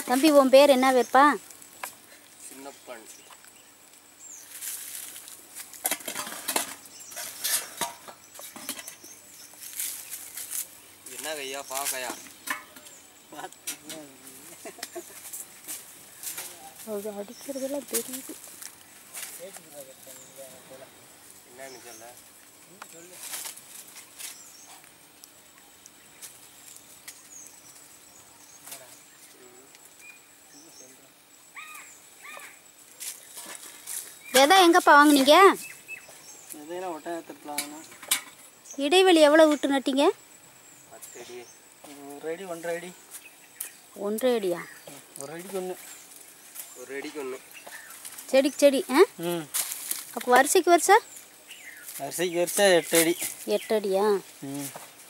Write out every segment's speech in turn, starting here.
தம்பி உன் பேர் என்ன பேர்ப்பா சின்னப்பன் என்ன கையா பாக்கையா அது அடிக்கிறதெல்லாம் தெரியுது என்னன்னு சொல்ல விதை எங்கப்பா வாங்குனீங்க எதையெல்லாம் ஒட்டகத்திருக்கலாம்னா இடைவெளி எவ்வளோ விட்டு நட்டீங்க பத்தடி ஒரு அடி ஒன்றரை அடி ஒன்றரை அடியா ஒரு அடிக்கு ஒன்று ஒரு அடிக்கு ஒன்று செடிக்கு செடி ஆ ம் அப்போ வரிசைக்கு வருஷா வரிசைக்கு வரிசை எட்டு அடி எட்டு அடியா ம்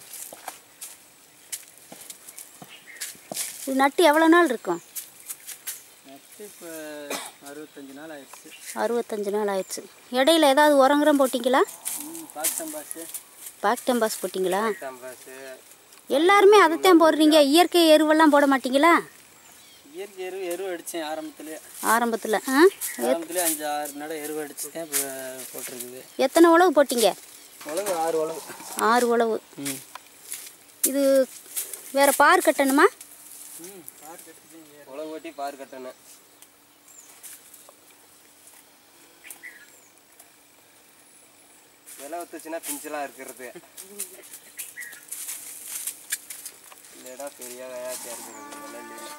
இது நட்டு எவ்வளோ நாள் இருக்கும் நட்டு இப்போ அறுபத்தஞ்சு நாள் ஆயிடுச்சு அறுபத்தஞ்சு நாள் ஆயிடுச்சு இடையில ஏதாவது உரங்குறம் போட்டிங்களா ம் பாக்டம்பாஸு பாக்டம்பாஸ் போட்டிங்களா தம்பாசு எல்லாருமே அதைத்தான் போடுறீங்க இயற்கை எருவெல்லாம் போட மாட்டீங்களா இயற்கை எரு எரு அடித்தேன் ஆரம்பத்துலேயே ஆரம்பத்தில் ஆ ஆரம்பத்துலேயே அஞ்சு ஆறு நட எரு அடிச்சு தான் இப்போ போட்டிருக்குது எத்தனை உழவு போட்டீங்க உழவு ஆறு உழவு ஆறு உழவு ம் இது வேற பார் கட்டணுமா ம் பார் கட்டுது உழவு ஓட்டி பார் கட்டணும் விலை ஒத்துச்சுன்னா பிஞ்சலாக இருக்கிறது இல்லைடா பெரிய விளையாட்டியாக இருக்கிறது விலை இல்லைன்னா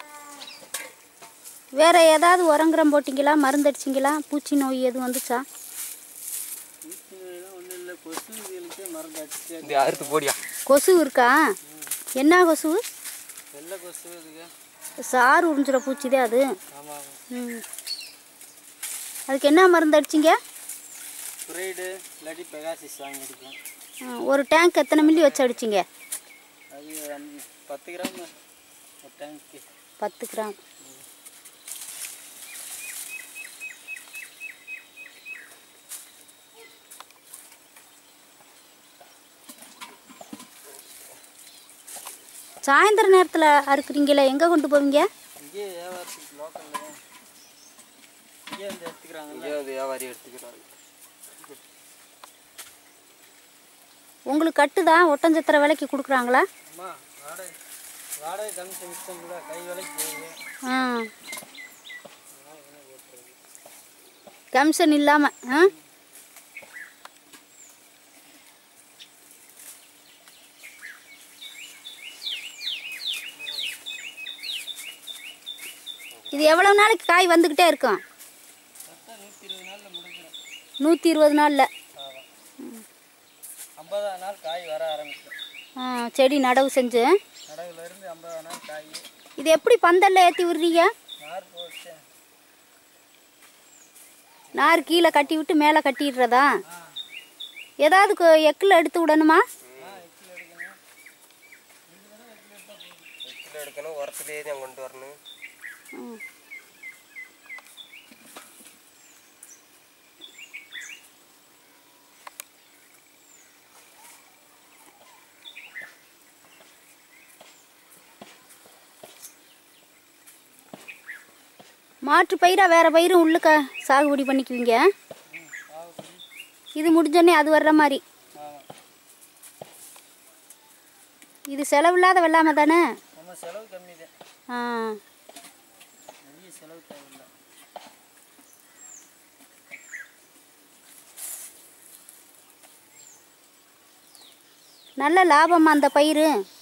வேற ஏதாவது உரங்குறம் போட்டிங்களா மருந்து அடிச்சிங்களா பூச்சி நோய் எதுவும் வந்துச்சா பூச்சி நோயெல்லாம் ஒன்றும் இல்லை கொசு இதுகளுக்கே மருந்து அடிச்சு இந்த அறுத்து போடியா கொசு இருக்கா என்ன கொசு வெள்ளை கொசு இதுக்கு சாறு உறிஞ்சிற பூச்சிதே அது ஆமாம் ம் அதுக்கு என்ன மருந்து அடிச்சிங்க ஸ்ப்ரைடு இல்லாட்டி பெகாசிஸ் வாங்கி அடிக்கலாம் ஆ, ஒரு டேங்க் எத்தனை மில்லி வச்சு அடிச்சிங்க அது அந்த பத்து கிராம் ஒரு டேங்க்கு பத்து கிராம் சாயந்தர நேரத்தில் அறுக்குறீங்களே எங்கே கொண்டு போவீங்க இங்கேயே வியாபாரத்துக்கு லோக்கலில் தான் இங்கேயே வந்து எடுத்துக்கிறாங்கல்ல இங்கே வந்து வியாபாரி எடுத்துக்கிறாங்க உங்களுக்கு கட்டுதா ஒட்டஞ்சத்திர விலைக்கு கொடுக்குறாங்களா அம்மா வாடகை வாடகை கமிஷன் மிச்சம் கூட கை வேலைக்கு போகுது ஆ கமிஷன் இல்லாமல் ஆ இது எவ்வளோ நாளைக்கு காய் வந்துக்கிட்டே இருக்கும் கரெக்டாக நூற்றி இருபது நாளில் முடிஞ்சிடும் நூற்றி இருபது நாளில் ஆமாம் ஐம்பதாம் நாள் காய் வர ஆரம்பிக்கும் செடி நடவு செஞ்சு நடவுலேருந்து ஐம்பதாம் நாள் காய் இது எப்படி பந்தல்ல ஏற்றி விடுறீங்க நார் போட்டு நார் கீழே கட்டி விட்டு மேலே கட்டிடுறதா ஏதாவது கு- எக்கில் எடுத்து விடணுமா ஆ இக்கில் எடுக்கணும் எக்கில் எடுக்கணும் உரத்துலேயே தான் கொண்டு வரணும் ம். மாற்று பயிரா வேற பயிரும் உள்ளுக்க சாகுபடி பண்ணிக்குவீங்க இது முடிஞ்சோடனே அது வர்ற மாதிரி ஆமாம் இது செலவில்லாத வெள்ளாமை தானே நம்ம செலவு கம்மி தான் ஆ நிறைய செலவு தேவையில்லை நல்ல லாபமா அந்த பயிர்